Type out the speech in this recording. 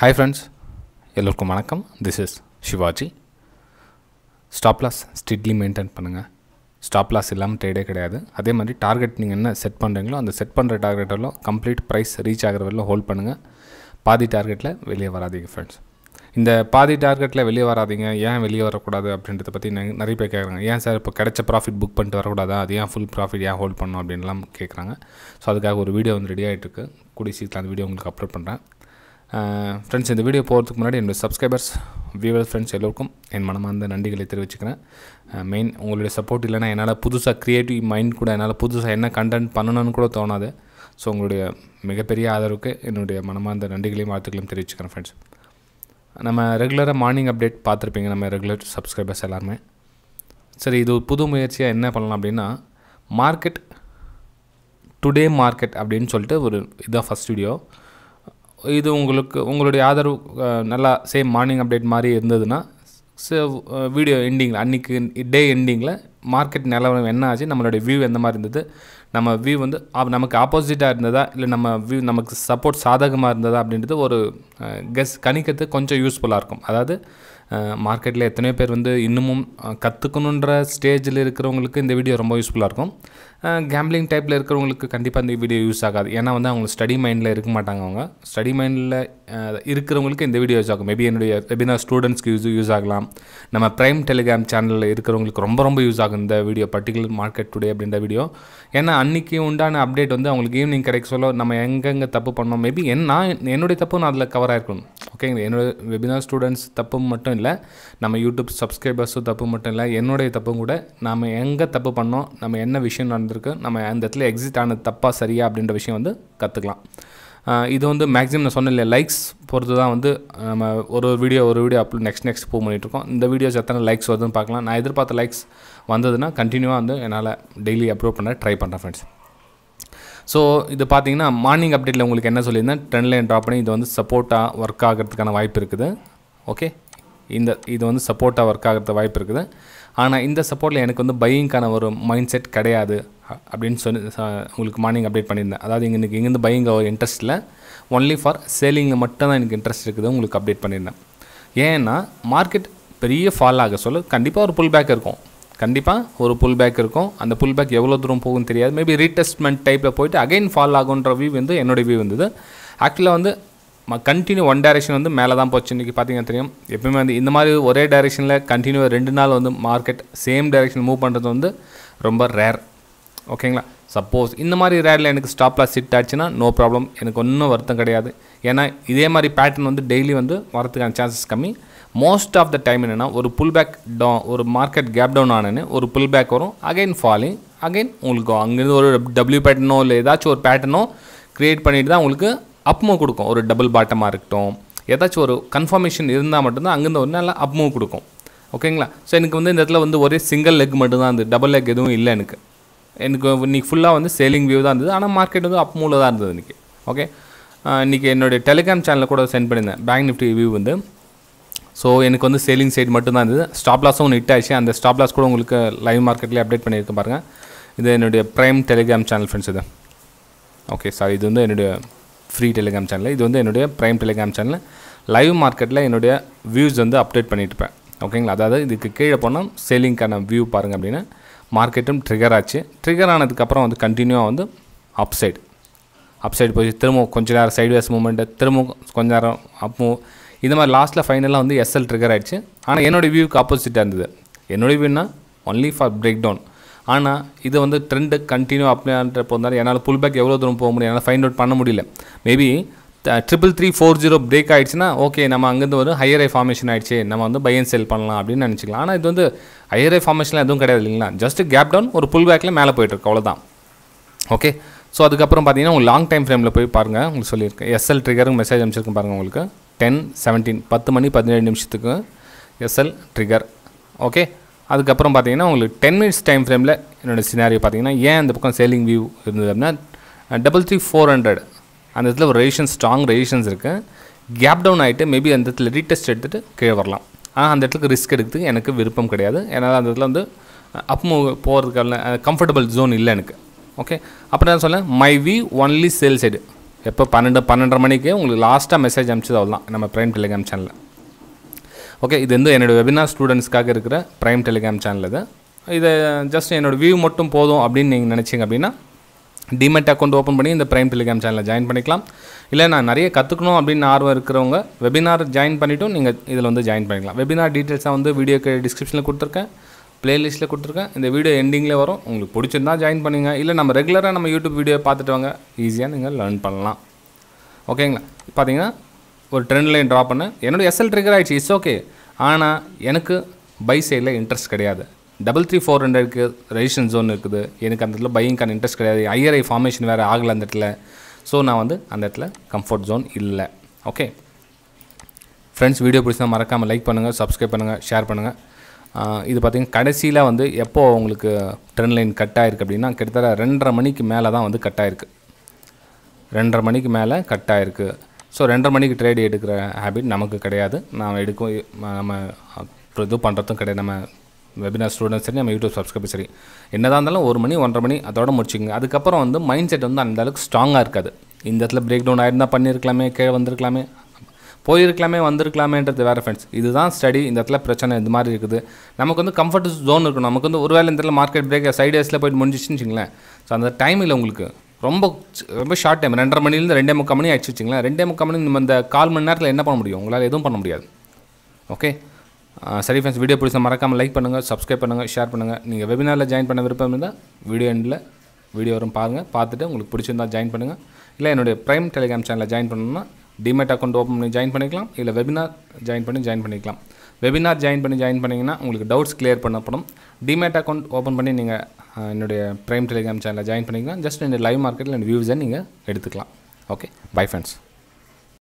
hi friends எல்லோருக்கும் வணக்கம் this is Shivaji stop loss strictly maintain பண்ணுங்கள் ஸ்டாப் லாஸ் இல்லாமல் ட்ரேடே கிடையாது அதே மாதிரி டார்கெட் நீங்கள் என்ன செட் பண்ணுறீங்களோ அந்த செட் பண்ணுற டார்கெட்டெல்லாம் கம்ப்ளீட் ப்ரைஸ் ரீச் ஆகிற வரையிலும் ஹோல்ட் பண்ணுங்கள் பாதி டார்கெட்டில் வெளியே வராதீங்க ஃப்ரெண்ட்ஸ் இந்த பாதி டார்கெட்டில் வெளியே வராதீங்க ஏன் வெளியே வரக்கூடாது அப்படின்றத பற்றி நெ- நிறைய பேர் கேட்குறாங்க ஏன் சார் இப்போ கிடைச்ச ப்ராஃபிட் புக் பண்ணிட்டு வரக்கூடாதா அது ஏன் ஃபுல் ப்ராஃபிட் ஏன் ஹோல்ட் பண்ணணும் அப்படின்லாம் கேட்குறாங்க ஸோ அதுக்காக ஒரு வீடியோ வந்து ரெடி ஆகிட்டு இருக்கு கூடிய சீக்கிரம் அந்த வீடியோ உங்களுக்கு அப்லோட் பண்ணுறேன் ஃப்ரெண்ட்ஸ் இந்த வீடியோ போகிறதுக்கு முன்னாடி என்னுடைய சப்ஸ்கிரைபர்ஸ் வியூவர் ஃப்ரெண்ட்ஸ் எல்லோருக்கும் என் மனமார்ந்த நன்றிகளை தெரிவிச்சுக்கிறேன் மெயின் உங்களுடைய சப்போர்ட் இல்லைன்னா என்னால் புதுசாக க்ரியேட்டிவ் மைண்ட் கூட என்னால் புதுசாக என்ன கண்டென்ட் பண்ணணும்னு கூட தோணாது ஸோ உங்களுடைய மிகப்பெரிய ஆதரவுக்கு என்னுடைய மனமார்ந்த நன்றிகளையும் வாழ்த்துக்களையும் தெரிவிச்சுக்கிறேன் ஃப்ரெண்ட்ஸ் நம்ம ரெகுலராக மார்னிங் அப்டேட் பார்த்துருப்பீங்க நம்ம ரெகுலர் சப்ஸ்கிரைபர்ஸ் எல்லாருமே சரி இது ஒரு புது முயற்சியாக என்ன பண்ணலாம் அப்படின்னா மார்க்கெட் டுடே மார்க்கெட் அப்படின்னு சொல்லிட்டு ஒரு இதான் ஃபஸ்ட் வீடியோ இது உங்களுக்கு உங்களுடைய ஆதரவு அஹ், நல்லா சேம் மார்னிங் அப்டேட் மாதிரி இருந்ததுன்னா வீடியோ எண்டிங்கில் அன்றைக்கி டே எண்டிங்கில் மார்க்கெட் நிலவரம் என்ன ஆச்சு நம்மளுடைய வியூ எந்த மாதிரி இருந்தது நம்ம வியூ வந்து ஆப்- நமக்கு ஆப்போசிட்டாக இருந்ததா இல்லை நம்ம வியூ நமக்கு சப்போர்ட் சாதகமாக இருந்ததா அப்படின்றது ஒரு கெஸ் கணிக்கிறது கொஞ்சம் யூஸ்ஃபுல்லாக இருக்கும் அதாவது மார்க்கெட்டில் எத்தனையோ பேர் வந்து இன்னமும் கற்றுக்கணுன்ற ஸ்டேஜில் இருக்கிறவங்களுக்கு இந்த வீடியோ ரொம்ப யூஸ்ஃபுல்லாக இருக்கும் கேம்லிங் டைப்பில் இருக்கிறவங்களுக்கு கண்டிப்பாக இந்த வீடியோ யூஸ் ஆகாது ஏன்னா வந்து அவங்க ஸ்டடி மைண்டில் இருக்க மாட்டாங்க அவங்க ஸ்டடி மைண்டில் இருக்கிறவங்களுக்கு இந்த வீடியோ யூஸ் ஆகும் மேபி என்னுடைய வெபினார் ஸ்டூடெண்ட்ஸ்க்கு யூஸ் யூஸ் ஆகலாம் நம்ம ப்ரைம் டெலிகிராம் சேனலில் இருக்கிறவங்களுக்கு ரொம்ப ரொம்ப யூஸ் ஆகும் இந்த வீடியோ பர்டிகுலர் மார்க்கெட் டுடே அப்படின்ற வீடியோ ஏன்னா அன்றைக்கி உண்டான அப்டேட் வந்து அவங்களுக்கு ஈவினிங் கிடைக்க சொல்ல நம்ம எங்கெங்கே தப்பு பண்ணோம் மேபி என் நான் என்னுடைய தப்பு நான் அதில் கவர் ஆயிருக்கணும் ஓகேங்களா என்னோட வெபினார் ஸ்டூடெண்ட்ஸ் தப்பு மட்டும் இல்லை நம்ம யூடியூப் சப்ஸ்கிரைபர்ஸும் தப்பு மட்டும் இல்லை என்னுடைய தப்பும் கூட நம்ம எங்கே தப்பு பண்ணோம் நம்ம என்ன விஷயம் நடந்திருக்கு நம்ம அந்த இடத்துல எக்ஸிட் ஆனது தப்பா சரியா அப்படின்ற விஷயம் வந்து கற்றுக்கலாம் இது வந்து மேக்ஸிமம் நான் சொன்னேன் இல்லையா லைக்ஸ் பொறுத்து தான் வந்து நம்ம ஒரு வீடியோ ஒரு வீடியோ அப்லோட் நெக்ஸ்ட் நெக்ஸ்ட் போக பண்ணிகிட்ருக்கோம் இந்த வீடியோஸ் எத்தனை லைக்ஸ் வருதுன்னு பார்க்கலாம் நான் எதிர்பார்த்த லைக்ஸ் வந்ததுன்னா கண்டினியூவாக வந்து என்னால் டெய்லி அப்லோட் பண்ண ட்ரை பண்ணுறேன் ஃப்ரெண்ட்ஸ் ஸோ இது பார்த்தீங்கன்னா மார்னிங் அப்டேட்டில் உங்களுக்கு என்ன சொல்லியிருந்தேன் ட்ரெண்ட் லைன் ட்ராப் பண்ணி இது வந்து சப்போர்ட்டாக ஒர்க் ஆகிறதுக்கான வாய்ப்பு இருக்குது ஓகே இந்த இது வந்து சப்போர்ட்டாக ஒர்க் ஆகிறது வாய்ப்பு இருக்குது ஆனால் இந்த சப்போர்ட்டில் எனக்கு வந்து பையிங்க்கான ஒரு மைண்ட் செட் கிடையாது அ- அப்படின்னு சொல்லி ச- உங்களுக்கு மார்னிங் அப்டேட் பண்ணியிருந்தேன் அதாவது இங்கே இன்றைக்கி இங்கேருந்து பையிங் ஒரு இன்ட்ரெஸ்ட் இல்லை ஒன்லி ஃபார் சேலிங்கில் மட்டும் தான் எனக்கு இன்ட்ரெஸ்ட் இருக்குது உங்களுக்கு அப்டேட் பண்ணியிருந்தேன் ஏன்னா மார்க்கெட் பெரிய ஃபால் ஆக சொல்ல கண்டிப்பாக ஒரு புல் பேக் இருக்கும் கண்டிப்பாக ஒரு புல் பேக் இருக்கும் அந்த புல் பேக் எவ்வளோ தூரம் போகும்னு தெரியாது மேபி ரீடெஸ்ட்மெண்ட் டைப்பில் போயிட்டு அகைன் ஃபால் ஆகுன்ற வியூ வந்து என்னோட வியூ வந்தது ஆக்சுவலாக வந்து கண்டினியூ ஒன் டைரெக்ஷன் வந்து மேலே தான் போச்சு இன்றைக்கி பார்த்தீங்கன்னா தெரியும் எப்பவுமே வந்து இந்த மாதிரி ஒரே டைரெக்ஷனில் கண்டினியூ ரெண்டு நாள் வந்து மார்க்கெட் சேம் டைரெக்ஷன் மூவ் பண்ணுறது வந்து ரொம்ப ரேர் ஓகேங்களா சப்போஸ் இந்த மாதிரி ரேரில் எனக்கு ஸ்டாப் லாஸ் சிட் ஆச்சுன்னா நோ ப்ராப்ளம் எனக்கு ஒன்றும் வருத்தம் கிடையாது ஏன்னா இதே மாதிரி பேட்டர்ன் வந்து டெய்லி வந்து வரதுக்கான சான்சஸ் கம்மி மோஸ்ட் ஆஃப் த டைம் என்னென்னா ஒரு புல் பேக் டவுன் ஒரு மார்க்கெட் கேப் டவுன் ஆனேன்னு ஒரு புல் பேக் வரும் அகைன் ஃபாலிங் அகைன் உங்களுக்கு அங்கேருந்து ஒரு டபிள்யூ பேட்டர்னோ இல்லை ஏதாச்சும் ஒரு பேட்டர்னோ க்ரியேட் பண்ணிட்டு தான் உங்களுக்கு அப் மூவ் கொடுக்கும் ஒரு டபுள் பாட்டமாக இருக்கட்டும் ஏதாச்சும் ஒரு கன்ஃபர்மேஷன் இருந்தால் மட்டும்தான் அங்கேருந்து ஒரு நல்ல அப் மூவ் கொடுக்கும் ஓகேங்களா ஸோ எனக்கு வந்து இந்த இடத்துல வந்து ஒரே சிங்கிள் லெக் மட்டும்தான் இருந்தது டபுள் லெக் எதுவும் இல்லை எனக்கு எனக்கு இன்னைக்கு ஃபுல்லாக வந்து சேலிங் வியூ தான் இருந்தது ஆனால் மார்க்கெட் வந்து அப் மூவில் தான் இருந்தது இன்றைக்கி ஓகே இன்றைக்கி என்னுடைய டெலிகிராம் சேனலில் கூட சென்ட் பண்ணியிருந்தேன் பேங்க் நிஃப்டி வியூ வந்து ஸோ எனக்கு வந்து சேலிங் சைடு மட்டும் தான் இருந்தது ஸ்டாப் லாஸும் ஒன்று ஹிட் ஆயிடுச்சு அந்த ஸ்டாப் லாஸ் கூட உங்களுக்கு லைவ் மார்க்கெட்லேயே அப்டேட் பண்ணியிருக்கேன் பாருங்கள் இது என்னுடைய ப்ரைம் டெலிகிராம் சேனல் ஃப்ரெண்ட்ஸ் இது ஓகே சார் இது வந்து என்னுடைய ஃப்ரீ டெலிகிராம் சேனல் இது வந்து என்னுடைய ப்ரைம் டெலிகிராம் சேனல் லைவ் மார்க்கெட்டில் என்னுடைய வியூஸ் வந்து அப்டேட் பண்ணிட்டு இருப்பேன் ஓகேங்களா அதாவது இதுக்கு கீழே போனால் சேலிங்க்கான வியூ பாருங்கள் அப்படின்னு மார்க்கெட்டும் ட்ரிகர் ஆச்சு ட்ரிகர் ஆனதுக்கப்புறம் வந்து கண்டினியூவாக வந்து அப் சைடு அப் சைடு போய் திரும்ப கொஞ்ச நேரம் சைட்வேஸ் மூமெண்ட்டு திரும்ப கொஞ்ச நேரம் அப் மூவ் இந்த மாதிரி லாஸ்ட்டில் ஃபைனலாக வந்து எஸ்எல் ட்ரிகர் ஆயிடுச்சு ஆனால் என்னோடய வியூக்கு ஆப்போசிட்டாக இருந்தது என்னோடய வியூனா ஒன்லி ஃபார் பிரேக் டவுன் ஆனால் இது வந்து ட்ரெண்டு கண்டினியூ அப்படின்ற போதாலும் என்னால் புல் பேக் எவ்வளோ தூரம் போக முடியும் என்னால் ஃபைண்ட் அவுட் பண்ண முடியல maybe triple three four zero break ஆயிடுச்சுன்னா ஓகே நம்ம அங்கேருந்து ஒரு ஹையர் ஐ ஃபார்மேஷன் ஆயிடுச்சு நம்ம வந்து பை அண்ட் செல் பண்ணலாம் அப்படின்னு நினச்சிக்கலாம் ஆனால் இது வந்து ஹையர் ஐ ஃபார்மேஷன்லாம் எதுவும் கிடையாது இல்லைங்களா ஜஸ்ட் கேப் டவுன் ஒரு புல் பேக்கில் மேலே போயிட்டுருக்கு அவ்வளோதான் ஓகே ஸோ அதுக்கப்புறம் பார்த்தீங்கன்னா உங்களுக்கு லாங் டைம் ஃப்ரேமில் போய் பாருங்கள் உங்களுக்கு சொல்லியிருக்கேன் எஸ்எல் ட்ரிகரும் மெசேஜ் அனுப்பிச்சிருக்கேன் பாருங்கள் உங்களுக்கு டென் செவன்டீன் பத்து மணி பதினேழு நிமிஷத்துக்கு எஸ்எல் ட்ரிகர் ஓகே அதுக்கப்புறம் பார்த்தீங்கன்னா உங்களுக்கு டென் மினிட்ஸ் டைம் ஃப்ரேமில் என்னோட சினாரியோ பார்த்தீங்கன்னா ஏன் அந்த பக்கம் சேலிங் வியூ இருந்தது அப்படின்னா டபுள் த்ரீ ஃபோர் ஹண்ட்ரட் அந்த இடத்துல ஒரு ரெசிஷன் ஸ்ட்ராங் ரெசிஷன்ஸ் இருக்குது கேப் டவுன் ஆகிட்டு மேபி அந்த இடத்துல ரீடெஸ்ட் எடுத்துகிட்டு கீழே வரலாம் ஆனால் அந்த இடத்துக்கு ரிஸ்க் எடுக்கிறதுக்கு எனக்கு விருப்பம் கிடையாது ஏன்னா அந்த இடத்துல வந்து அப் மூவ் போகிறதுக்கான கம்ஃபர்டபுள் ஜோன் இல்லை எனக்கு ஓகே அப்புறம் நான் சொல்லேன் my we only sell side எப்போ பன்னெண்டு பன்னெண்டரை மணிக்கு உங்களுக்கு லாஸ்ட்டாக மெசேஜ் அனுப்பிச்சது அவ்வளோதான் நம்ம ப்ரைம் டெலிகிராம் சேனலில் ஓகே இது வந்து என்னோடய வெபினார் ஸ்டூடெண்ட்ஸ்க்காக இருக்கிற ப்ரைம் டெலிகிராம் சேனல் இது இதை ஜஸ்ட் என்னோடய வியூ மட்டும் போதும் அப்படின்னு நீங்கள் நினச்சிங்க அப்படின்னா டிமெட் அக்கௌண்ட் ஓப்பன் பண்ணி இந்த ப்ரைம் டெலிகிராம் சேனலில் ஜாயின் பண்ணிக்கலாம் இல்லை நான் நிறைய கற்றுக்கணும் அப்படின்னு ஆர்வம் இருக்கிறவங்க வெபினார் ஜாயின் பண்ணிவிட்டும் நீங்கள் இதில் வந்து ஜாயின் பண்ணிக்கலாம் வெபினார் டீட்டெயில்ஸாக வந்து வீடியோக்கு டிஸ்கிரிப்ஷனில் கொடுத்துருக்கேன் ப்ளேலிஸ்ட்டில் கொடுத்துருக்கேன் இந்த வீடியோ எண்டிங்கில் வரும் உங்களுக்கு பிடிச்சிருந்தா ஜாயின் பண்ணுங்க இல்லை நம்ம ரெகுலராக நம்ம யூடியூப் வீடியோ பார்த்துட்டு வாங்க ஈஸியாக நீங்கள் லேர்ன் பண்ணலாம் ஓகேங்களா பார்த்தீங்கன்னா ஒரு ட்ரெண்ட் லைன் ட்ரா பண்ணேன் என்னோட எஸ்எல் ட்ரிகர் ஆயிடுச்சு இட்ஸ் ஓகே ஆனால் எனக்கு பை சைடில் இன்ட்ரெஸ்ட் கிடையாது டபுள் த்ரீ ஃபோர் ஹண்ட்ரட்க்கு ரெஜிஸ்ட்ரேஷன் ஜோன் இருக்குது எனக்கு அந்த இடத்துல பையிங்கான இன்ட்ரெஸ்ட் கிடையாது ஐஆர்ஐ ஃபார்மேஷன் வேறு ஆகலை அந்த இடத்துல ஸோ நான் வந்து அந்த இடத்துல கம்ஃபர்ட் ஜோன் இல்லை ஓகே ஃப்ரெண்ட்ஸ் வீடியோ பிடிச்சா மறக்காமல் லைக் பண்ணுங்கள் சப்ஸ்கிரைப் பண்ணுங்கள் ஷேர் பண்ணுங்கள் இது பார்த்திங்கன்னா கடைசியில் வந்து எப்போ உங்களுக்கு ட்ரெண்ட் லைன் கட் ஆயிருக்கு அப்படின்னா கிட்டத்தட்ட ரெண்டரை மணிக்கு மேலே தான் வந்து கட் ஆயிருக்கு ரெண்டரை மணிக்கு மேலே கட் ஆயிருக்கு ஸோ ரெண்டரை மணிக்கு ட்ரேட் எடுக்கிற ஹேபிட் நமக்கு கிடையாது நாம் எடுக்கும் நம்ம அப்புறம் இது பண்ணுறதும் கிடையாது நம்ம வெபினார் ஸ்டூடெண்ட்ஸ் சரி நம்ம யூடியூப் சப்ஸ்கிரைபர் சரி என்னதான் இருந்தாலும் ஒரு மணி ஒன்றரை மணி அதோட முடிச்சுங்க அதுக்கப்புறம் வந்து மைண்ட் செட் வந்து அந்த அளவுக்கு ஸ்ட்ராங்காக இருக்காது இந்த இடத்துல பிரேக் டவுன் ஆயிருந்தால் பண்ணியிருக்கலாமே கீழே வந்திருக்கலாமே போயிருக்கலாமே வந்திருக்கலாமேன்றது வேறு ஃப்ரெண்ட்ஸ் இதுதான் ஸ்டடி இந்த இடத்துல பிரச்சனை இந்த மாதிரி இருக்குது நமக்கு வந்து கம்ஃபர்ட் ஜோன் இருக்கணும் நமக்கு வந்து ஒருவேளை இந்த இடத்துல மார்க்கெட் பிரேக் சைடேஸில் போயிட்டு முடிஞ்சிச்சுன்னு வச்சுங்களேன் ஸோ அந்த டைமில் உங்களுக்கு ரொம்ப ரொம்ப ஷார்ட் டைம் ரெண்டரை மணிலேருந்து ரெண்டே முக்கால் மணி ஆயிடுச்சு வச்சுங்களேன் ரெண்டே முக்கால் மணி நம்ம இந்த கால் மணி நேரத்தில் என்ன பண்ண முடியும் உங்களால் எதுவும் பண்ண முடியாது ஓகே சரி ஃப்ரெண்ட்ஸ் வீடியோ பிடிச்சா மறக்காமல் லைக் பண்ணுங்கள் சப்ஸ்கிரைப் பண்ணுங்கள் ஷேர் பண்ணுங்கள் நீங்கள் வெபினாரில் ஜாயின் பண்ண விருப்பம் இருந்தால் வீடியோ எண்டில் வீடியோ வரும் பாருங்கள் பார்த்துட்டு உங்களுக்கு பிடிச்சிருந்தா ஜாயின் பண்ணுங்கள் இல்லை என்னுடைய ப்ரைம் டெலிகிராம் சேனலில் ஜாயின் பண்ணணும்னா டிமெட் அக்கௌண்ட் ஓப்பன் பண்ணி ஜாயின் பண்ணிக்கலாம் இல்லை வெபினார் ஜாயின் பண்ணி ஜாயின் பண்ணிக்கலாம் வெபினார் ஜாயின் பண்ணி ஜாயின் பண்ணிங்கன்னா உங்களுக்கு டவுட்ஸ் கிளியர் பண்ணப்படும் டிமேட் அக்கௌண்ட் ஓப்பன் பண்ணி நீங்கள் என்னுடைய ப்ரைம் டெலிகிராம் சேனலில் ஜாயின் பண்ணிக்கலாம் ஜஸ்ட் இந்த லைவ் மார்க்கெட்டில் வியூஸை நீங்கள் எடுத்துக்கலாம் ஓகே பை ஃப்ரெண்ட்ஸ்